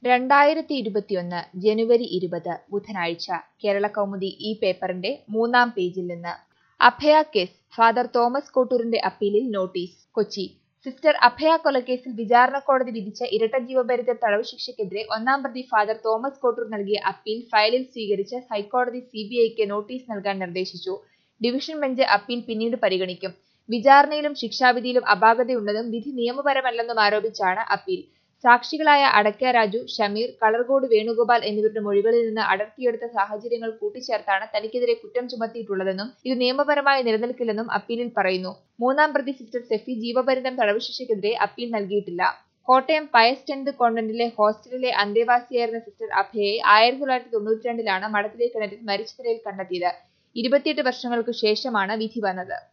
രണ്ടായിരത്തി ഇരുപത്തിയൊന്ന് ജനുവരി ഇരുപത് ബുധനാഴ്ച കേരള കൗമുദി ഈ പേപ്പറിന്റെ മൂന്നാം പേജിൽ നിന്ന് അഭയ കേസ് ഫാദർ തോമസ് കോട്ടൂരിന്റെ അപ്പീലിൽ നോട്ടീസ് കൊച്ചി സിസ്റ്റർ അഭയ കൊലക്കേസിൽ വിചാരണ കോടതി വിധിച്ച ഇരട്ട ജീവപര്യന്തം തടവ് ശിക്ഷയ്ക്കെതിരെ ഒന്നാം പ്രതി ഫാദർ തോമസ് കോട്ടൂർ നൽകിയ അപ്പീൽ ഫയലിൽ സ്വീകരിച്ച് ഹൈക്കോടതി സിബിഐക്ക് നോട്ടീസ് നൽകാൻ നിർദ്ദേശിച്ചു ഡിവിഷൻ ബെഞ്ച് അപ്പീൽ പിന്നീട് പരിഗണിക്കും വിചാരണയിലും ശിക്ഷാവിധിയിലും അപാകതയുണ്ടെന്നും വിധി നിയമപരമല്ലെന്നും ആരോപിച്ചാണ് അപ്പീൽ സാക്ഷികളായ അടക്ക രാജു ഷമീർ കളർകോട് വേണുഗോപാൽ എന്നിവരുടെ മൊഴികളിൽ നിന്ന് അടർത്തിയെടുത്ത സാഹചര്യങ്ങൾ കൂട്ടിച്ചേർത്താണ് തനിക്കെതിരെ കുറ്റം ചുമത്തിയിട്ടുള്ളതെന്നും ഇത് നിയമപരമായി നിലനിൽക്കില്ലെന്നും അപ്പീലിൽ പറയുന്നു മൂന്നാം പ്രതി സിസ്റ്റർ സെഫി ജീവപര്യന്തം തടവ് ശിക്ഷയ്ക്കെതിരെ അപ്പീൽ നൽകിയിട്ടില്ല കോട്ടയം പയസ് ടെൻത് കോൺവെന്റിലെ ഹോസ്റ്റലിലെ അന്തേവാസിയായിരുന്ന സിസ്റ്റർ അഭയെ ആയിരത്തി തൊള്ളായിരത്തി തൊണ്ണൂറ്റി രണ്ടിലാണ് മഠത്തിലെ കിണറ്റിൽ മരിച്ച നിലയിൽ കണ്ടെത്തിയത് ഇരുപത്തിയെട്ട് വർഷങ്ങൾക്കു ശേഷമാണ് വിധി വന്നത്